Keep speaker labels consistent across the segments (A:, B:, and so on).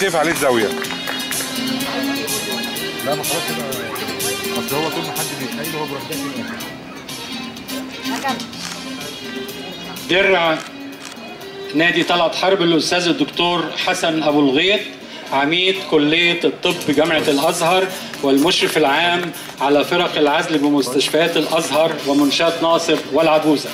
A: تقفل عليه الزاويه لا ما خلاص كده اصل هو طول ما حد بيتخيل هو بيروح داخل
B: درع نادي طلعت حرب الاستاذ الدكتور حسن ابو الغيط عميد كليه الطب جامعه الازهر والمشرف العام على فرق العزل بمستشفيات الازهر ومنشاه ناصر والعجوزه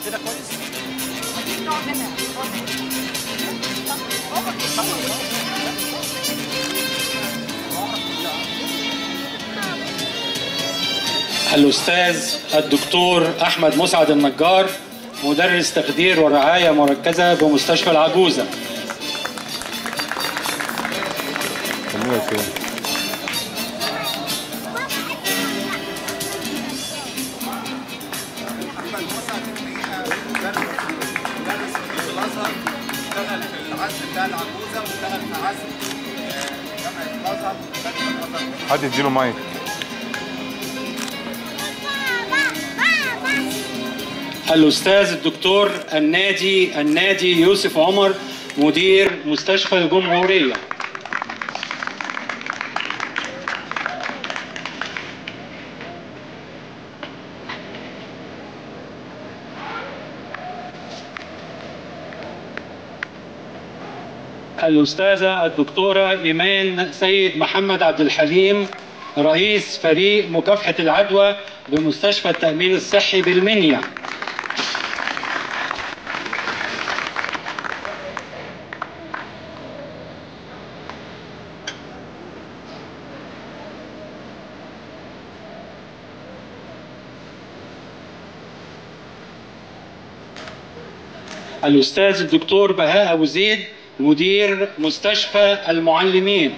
B: الأستاذ الدكتور أحمد مسعد النجار مدرس تخدير ورعاية مركزة بمستشفى العجوزة
A: خلينا فين
C: احمد مسعد الحقيقه مدرس مدرس في الازهر اشتغل في العزل بتاع العجوزه واشتغل في عزل آه، جامعه الازهر جامعه الازهر
A: حد يديله مايك
B: الأستاذ الدكتور النادي النادي يوسف عمر مدير مستشفى الجمهورية الأستاذة الدكتورة إيمان سيد محمد عبد الحليم رئيس فريق مكافحة العدوى بمستشفى التأمين الصحي بالمنيا الأستاذ الدكتور بهاء أبو زيد مدير مستشفى المعلمين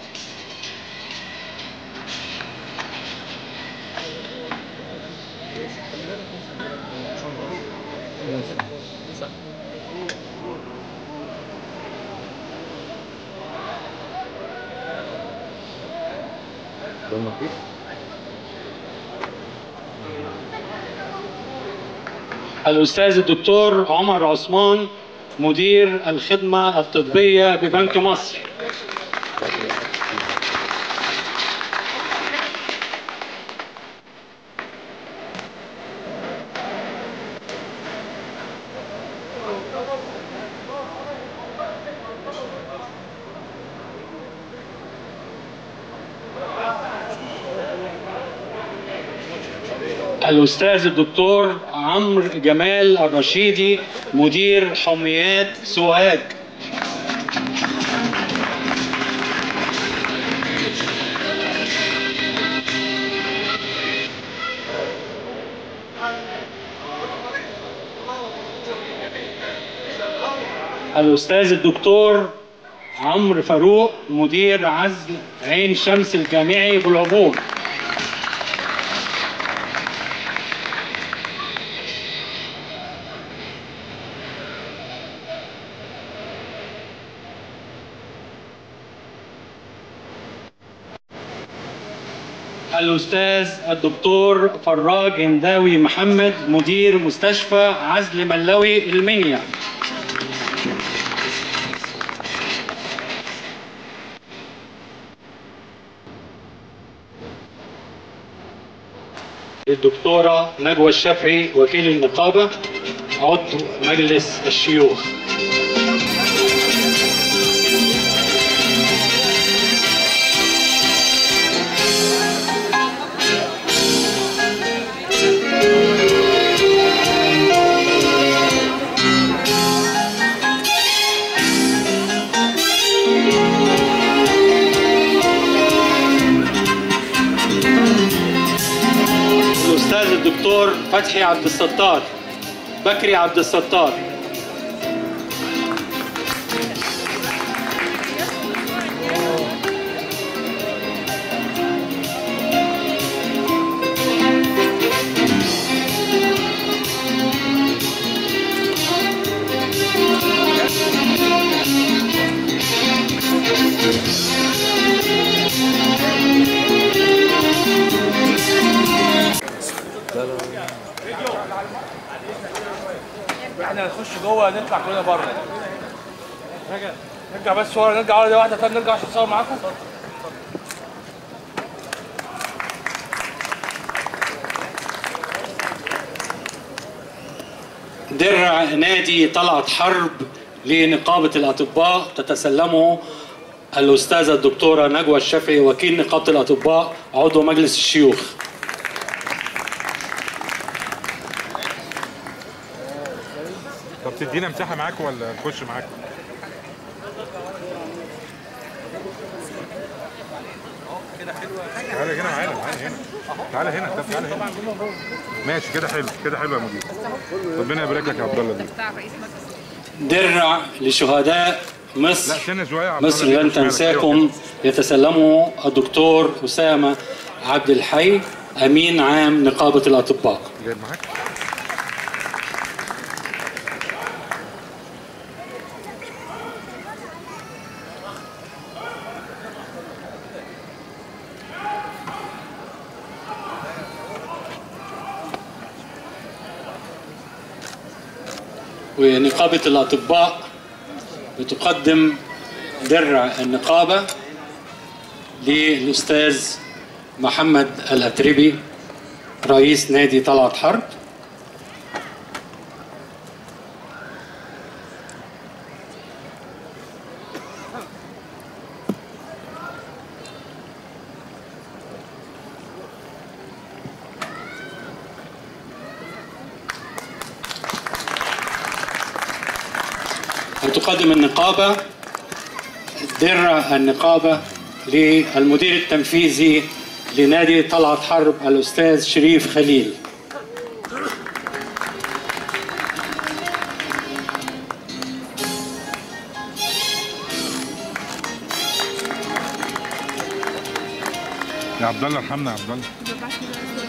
B: الأستاذ الدكتور عمر عثمان مدير الخدمة الطبية ببنك مصر الأستاذ الدكتور عمرو جمال الرشيدي مدير حميات سوهاج الأستاذ الدكتور عمرو فاروق مدير عزل عين شمس الجامعي بالعبور الأستاذ الدكتور فراج هنداوي محمد مدير مستشفى عزل ملوي المنيا الدكتورة نجوى الشافعي وكيل النقابة عضو مجلس الشيوخ الأستاذ الدكتور فتحي عبد الستار بكري عبد الستار
D: احنا نخش جوه نطلع كلنا بره نرجع بس ورا نرجع ورا دي واحده تاني نرجع عشان نصور معاكم
B: درع نادي طلعت حرب لنقابة الأطباء تتسلمه الأستاذة الدكتورة نجوى الشافعي وكيل نقابة الأطباء عضو مجلس الشيوخ
A: طب تدينا مساحه معاكم ولا نخش معاكم؟ تعالى هنا معانا معانا هنا تعالى هنا طب تعالى هنا ماشي كده حلو كده حلو يا مدير ربنا يبارك لك يا عبد الله دي
B: درع لشهداء
A: لا
B: مصر
A: استنى شويه يا عبد الله
B: مصر
A: دي
B: لن
A: مش مالك.
B: تنساكم يتسلمه الدكتور أسامة عبد الحي أمين عام نقابة الأطباء
A: جايب معاك
B: ونقابة الأطباء بتقدم درع النقابة للأستاذ محمد الأتربي رئيس نادي طلعت حرب وتقدم النقابة درع النقابة للمدير التنفيذي لنادي طلعت حرب الأستاذ شريف خليل
A: يا عبد الله ارحمنا يا عبد الله